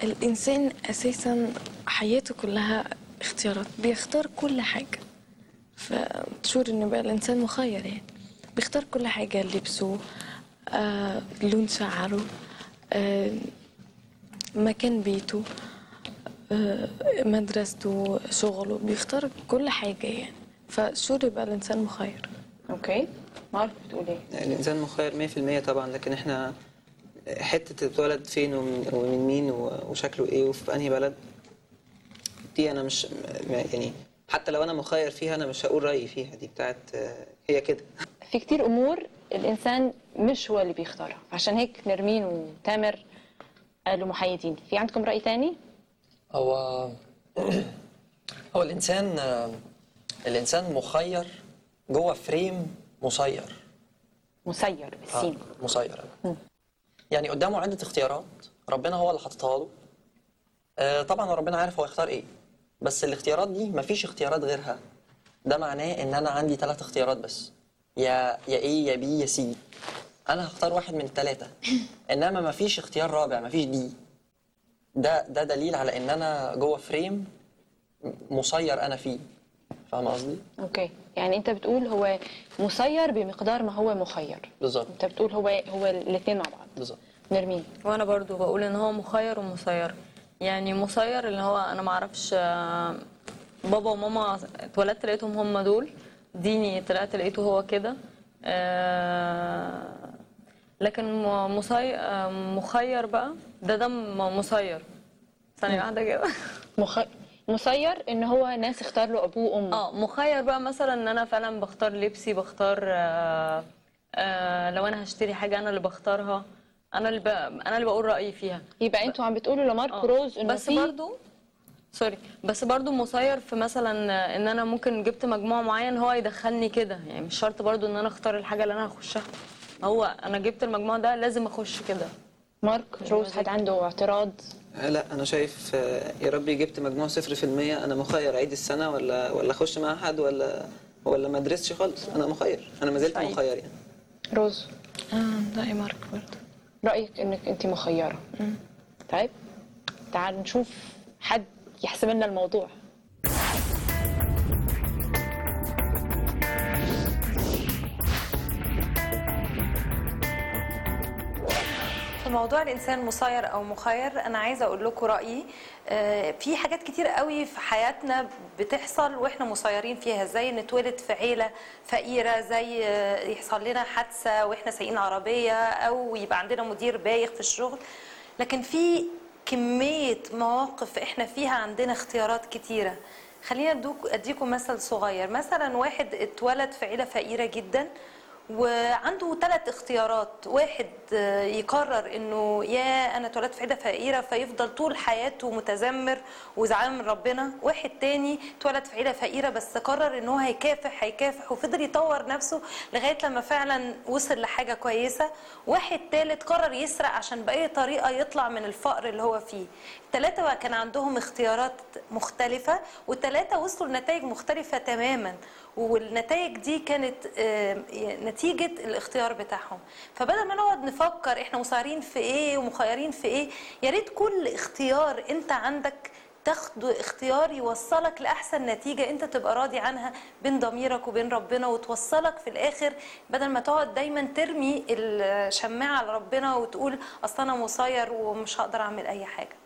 الإنسان أساسا حياته كلها اختيارات بيختار كل حاجة فشور إنه بقى الإنسان مخير يعني بيختار كل حاجة لبسه آه، لون شعره آه، مكان بيته آه، مدرسته شغله بيختار كل حاجة يعني فشور يبقى الإنسان مخير اوكي مارك بتقول ايه الإنسان مخير 100% طبعا لكن إحنا حتة اتولد فين ومن, ومن مين و- وشكله إيه وفي أنهي بلد دي أنا مش م- يعني حتى لو أنا مخير فيها أنا مش هقول رأيي فيها دي بتاعت آه، هي كده في كتير امور الانسان مش هو اللي بيختارها عشان هيك نرمين وتامر قالوا محايدين في عندكم راي تاني هو هو الانسان الانسان مخير جوه فريم مسير مسير آه، بالسين مسير يعني قدامه عده اختيارات ربنا هو اللي حاططها له آه، طبعا ربنا عارف هو يختار ايه بس الاختيارات دي مفيش اختيارات غيرها ده معناه ان انا عندي ثلاث اختيارات بس يا يا ايه يا بي يا سي انا هختار واحد من الثلاثه انما مفيش اختيار رابع مفيش دي ده ده دليل على ان انا جوه فريم مسير انا فيه فاهم قصدي اوكي يعني انت بتقول هو مسير بمقدار ما هو مخير بالظبط انت بتقول هو هو الاثنين مع بعض بالظبط نرمين وانا برضو بقول ان هو مخير ومسير يعني مسير اللي هو انا ما اعرفش آه، بابا وماما اتولدت لقيتهم هم دول ديني طلعت لقيته هو كده آه، لكن م- مسي... آه، مخير بقى ده ده م- مسير ثانية واحدة كده مخ... مسير ان هو ناس اختار له ابوه وامه اه مخير بقى مثلا ان انا فعلا بختار لبسي بختار آه آه لو انا هشتري حاجة انا اللي بختارها انا اللي ب... انا اللي بقول رأيي فيها يبقى انتوا عم بتقولوا لماركو آه. روز انه بس في برضو سوري بس برضو مسير في مثلا ان انا ممكن جبت مجموع معين هو يدخلني كده يعني مش شرط برضو ان انا اختار الحاجه اللي انا هخشها هو انا جبت المجموع ده لازم اخش كده مارك روز حد عنده اعتراض آه، لا أنا شايف آه، يا ربي جبت مجموع صفر في المية أنا مخير أعيد السنة ولا ولا أخش مع حد ولا ولا ما أدرسش خالص أنا مخير أنا ما زلت صحيح. مخير يعني روز آه رأي مارك برضه رايك انك انت مخيره طيب تعال نشوف حد يحسب لنا الموضوع في موضوع الانسان مسير او مخير انا عايزه اقول لكم رايي آه، في حاجات كتير قوي في حياتنا بتحصل واحنا مسيرين فيها زي نتولد في عيله فقيره زي آه، يحصل لنا حادثه واحنا سايقين عربيه او يبقى عندنا مدير بايخ في الشغل لكن في كميه مواقف احنا فيها عندنا اختيارات كتيره خلينا ادوك اديكم مثل صغير مثلا واحد اتولد في عيله فقيره جدا وعنده ثلاث اختيارات واحد آه، يقرر انه يا انا اتولدت في عيله فقيره فيفضل طول حياته متذمر وزعلان من ربنا واحد تاني اتولد في عيله فقيره بس قرر ان هو هيكافح هيكافح وفضل يطور نفسه لغايه لما فعلا وصل لحاجه كويسه واحد تالت قرر يسرق عشان باي طريقه يطلع من الفقر اللي هو فيه الثلاثه بقى كان عندهم اختيارات مختلفه والثلاثه وصلوا لنتائج مختلفه تماما والنتائج دي كانت آه، نتيجة الاختيار بتاعهم فبدل ما نقعد نفكر احنا مسيرين في ايه ومخيرين في ايه يا ريت كل اختيار انت عندك تاخده اختيار يوصلك لأحسن نتيجة انت تبقى راضي عنها بين ضميرك وبين ربنا وتوصلك في الآخر بدل ما تقعد دايما ترمي الشماعة على ربنا وتقول أصل أنا مسير ومش هقدر أعمل أي حاجة